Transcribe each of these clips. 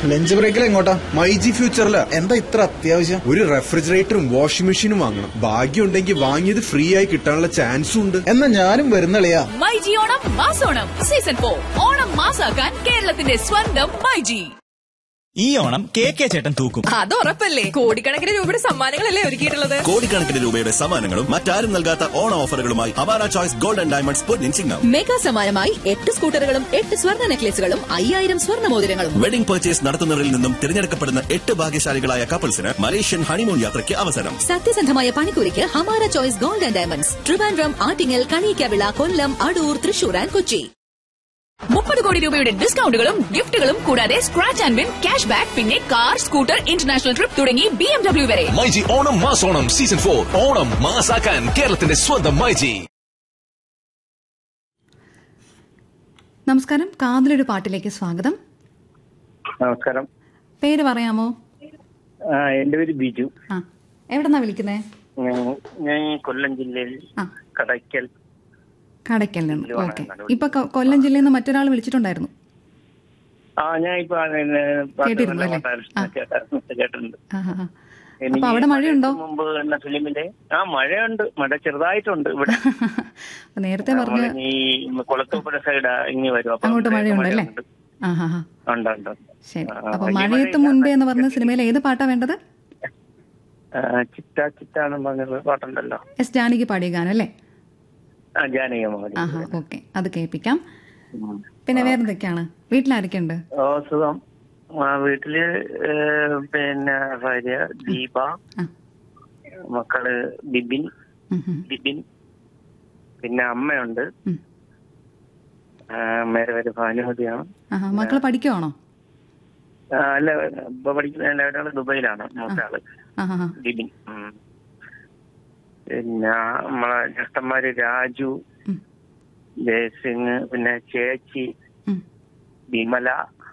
Lunch ബ്രേക്കിൽ എങ്ങോട്ടാ മൈജി ഫ്യൂച്ചറില് എന്താ ഇത്ര അത്യാവശ്യം ഒരു റെഫ്രിജറേറ്ററും വാഷിംഗ് മെഷീനും വാങ്ങണം ഭാഗ്യം ഉണ്ടെങ്കിൽ വാങ്ങിയത് ഫ്രീ ആയി കിട്ടാനുള്ള ചാൻസും ഉണ്ട് എന്നാ ഞാനും വരുന്നളിയാ മൈജി ഓണം മാസോണം സീസൺ ഫോർ ഓണം മാസാക്കാൻ കേരളത്തിന്റെ സ്വന്തം മൈജി ഈ ഓണം കെ കെ ചേട്ടൻ തൂക്കും അത് ഉറപ്പല്ലേ കോടിക്കണക്കിന് രൂപയുടെ സമ്മാനങ്ങളല്ലേ ഒരുക്കിയിട്ടുള്ളത് കോടിക്കണക്കിന് രൂപയുടെ സമ്മാനങ്ങളും മറ്റാരും നൽകാത്ത ഓണ ഓഫറുകളുമായി അവാര ചോയ്സ് ഗോൾഡ് ആൻഡ് ഡയമണ്ട്സ് പൊന്നിൻ ചിങ്ങം മെഗാ സമ്മാനമായി എട്ട് സ്കൂട്ടറുകളും എട്ട് സ്വർണ്ണ നെക്ലേസുകളും അയ്യായിരം സ്വർണ്ണ മോതിരങ്ങളും വെഡിംഗ് പർച്ചേസ് നടത്തുന്നവരിൽ നിന്നും തിരഞ്ഞെടുക്കപ്പെടുന്ന എട്ട് ഭാഗ്യശാലികളായ കപ്പിൾസിന് മലേഷ്യൻ ഹണിമൂൺ യാത്രയ്ക്ക് അവസരം സത്യസന്ധമായ പണിക്കൂലിക്ക് Hamara choice gold and diamonds Trivandrum Attingal Kaniyakkavila Kollam Adoor Thrissur and Kochi മുപ്പത് കോടി രൂപയുടെ ഡിസ്കൗണ്ടുകളും ഗിഫ്റ്റുകളും കൂടാതെ scratch and win cash back പിന്നെ കാർ സ്കൂട്ടർ ഇന്റർനാഷണൽ ട്രിപ്പ് തുടങ്ങി ബി എം ഡബ്ല്യു വരെ മൈജി ഓണം മാസോണം സീസൺ ഫോർ ഓണം മാസാക്കാൻ കേരളത്തിന്റെ സ്വന്തം മൈജി നമസ്കാരം കാതിലൊരു പാട്ടിലേക്ക് സ്വാഗതം നമസ്കാരം പേര് പറയാമോ ആ, എന്റെ പേര് ബിജു ആ എവിടെന്നാ വിളിക്കുന്നേ ഞാൻ- ഞാൻ കൊല്ലം ജില്ലയിൽ ആ കടയ്ക്കൽ കടയ്ക്കൽ നിന്ന് ഇലുവാണ് ഓക്കെ നടപടി. ഇപ്പൊ കൊ- കൊല്ലം ജില്ലയിൽ നിന്ന് മറ്റൊരാൾ വിളിച്ചിട്ടുണ്ടായിരുന്നു ആ ഞാൻ ഇപ്പൊ ആ, പിന്നെ, പാട്ട് കേട്ടിരുന്നു നല്ല അല്ലേ? പാട്ടായിരുന്നു. ആ. കേട്ടായിരുന്നു, കേട്ടിട്ടുണ്ട് ആ, ആ, ആ. എനിക്ക് അപ്പൊ അവിടെ മഴയുണ്ടോ മുമ്പ് എന്ന ഫിലിമിലെ ആ മഴയുണ്ട് മഴ ചെറുതായിട്ടുണ്ട് ഇവിടെ അപ്പൊ നേരത്തെ പറഞ്ഞ നമ്മള് ഈ കുളത്തൂപ്പുഴ സൈഡ് ഇങ്ങി വരും അപ്പൊ അങ്ങോട്ട് ഇവിടെ മഴയുണ്ട് അല്ലേ മഴയുണ്ട്. ആ ഹാ ഹാ ഉണ്ട് ഉണ്ട് ഉണ്ട്. ശരി ആ, അപ്പൊ വലിയ മഴയത്ത് മഴയില്ല. മുൻപേ എന്ന് പറഞ്ഞ സിനിമയിൽ ഏത് പാട്ടാ വേണ്ടത് ആ, ചിറ്റ ചിറ്റാന്ന് പറഞ്ഞൊരു പാട്ടുണ്ടല്ലോ എസ് ജാനകി പാടിയ ഗാനം അല്ലേ ആ ജാനകി മോഹൻ ആഹാ ഓക്കെ അത് കേൾപ്പിക്കാം പിന്നെ വേറെന്തൊക്കെയാണ് വീട്ടിലാരൊക്കെയുണ്ട് ഓ സുഖം ആ, വീട്ടില് ഏ, പിന്നെ ഭാര്യ ദീപ ആ മക്കള് ബിബിൻ ഉം, ഉം, ബിബിൻ പിന്നെ അമ്മയുണ്ട് ഉം. ആ, അമ്മയുടെ പേര് ഭാനുമതിയാണ് ആഹാ മക്കള് പഠിക്കുവാണോ ആ, അല്ല ഇപ്പൊ പഠിക്കുന്ന ഒരാള് ദുബൈയിലാണ് മൂത്താള് ആഹാ ഹാ ബിബിൻ ഉം. പിന്നെ നമ്മളെ ജ്യേഷ്ഠന്മാര് രാജു ഉം. ജയസിംഗ് പിന്നെ ചേച്ചി ഉം. വിമല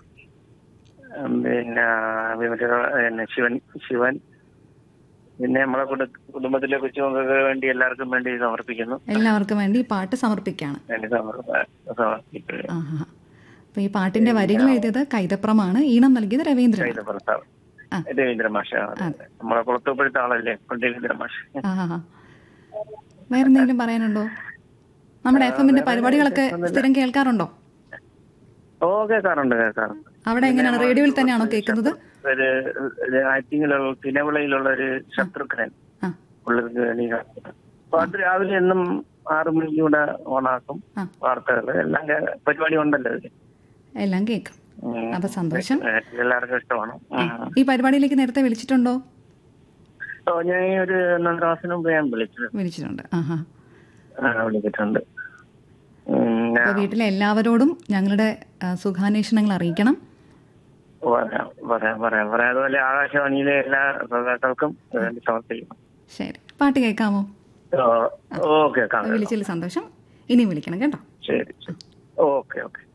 ഉം, പിന്നെ വിമല പിന്നെ ശിവൻ ശിവൻ പിന്നെ നമ്മളെ കുടു- കുടുംബത്തിലെ കൊച്ചുമക്കൾക്ക് വേണ്ടി എല്ലാവർക്കും വേണ്ടി സമർപ്പിക്കുന്നു എല്ലാവർക്കും വേണ്ടി ഈ പാട്ട് സമർപ്പിക്കുകയാണ് വേണ്ടി സമർപ്പ- സമർപ്പിക്കുന്നു ആഹാ അപ്പൊ ഈ പാട്ടിന്റെ വരികൾ എഴുതിയത് കൈതപ്രമാണ് ഈണം നൽകിയത് രവീന്ദ്രൻ ചെയ്ത ഭർത്താവ് ആ. രവീന്ദ്ര മാഷ നമ്മളെ കുളത്തൂപ്പഴുത്ത ആളല്ലേ രവീന്ദ്ര മാഷ് ആഹാ വേറെന്തെങ്കിലും പറയാനുണ്ടോ നമ്മുടെ എഫ് എമ്മിന്റെ പരിപാടികളൊക്കെ സ്ഥിരം കേൾക്കാറുണ്ടോ ഓ കേൾക്കാറുണ്ട് കേൾക്കാറുണ്ട് അവിടെ എങ്ങനെയാണ് റേഡിയോയിൽ തന്നെയാണോ കേൾക്കുന്നത് ഒരു ഒരു ആറ്റിങ്ങിലുള്ള തിനവിളയിലുള്ള ഒരു ശത്രുഘ്നൻ ആ പുള്ളിക്ക് വേണ്ടി കാത്തിരുന്നു. അപ്പൊ അത് രാവിലെ എന്നും ആറു മണിക്ക് കൂടെ ഓണാക്കും ആ. വാർത്തകൾ എല്ലാം കേ- പരിപാടി ഉണ്ടല്ലോ ഇതില്. എല്ലാം കേൾക്കും ഉം. അപ്പൊ സന്തോഷം ഏ, എല്ലാവർക്കും ഇഷ്ടമാണ് ഉം. ഈ പരിപാടിയിലേക്ക് നേരത്തെ വിളിച്ചിട്ടുണ്ടോ ഓ ഞാൻ ഈ ഒരു ഒന്നാം ക്ലാസ്സിന് മുമ്പ് ഞാൻ വിളിച്ചത് വിളിച്ചിട്ടുണ്ട് ആഹാ ആ, വിളിച്ചിട്ടുണ്ട് ഉം, ഞാൻ അപ്പൊ വീട്ടിലെ എല്ലാവരോടും ഞങ്ങളുടെ ആ, സുഖാന്വേഷണങ്ങൾ അറിയിക്കണം പറയാം പറയാം പറയാം പറയാം അതുപോലെ ആകാശവാണിയിലെ എല്ലാ ശ്രോതാക്കൾക്കും വേണ്ടി സമർപ്പിക്കുന്നു ശരി പാട്ട് കേൾക്കാമോ ഓ, ഓക്കെ കാണാം വിളിച്ചതിൽ സന്തോഷം ഇനിയും വിളിക്കണം കേട്ടോ ശരി ശരി. Okay okay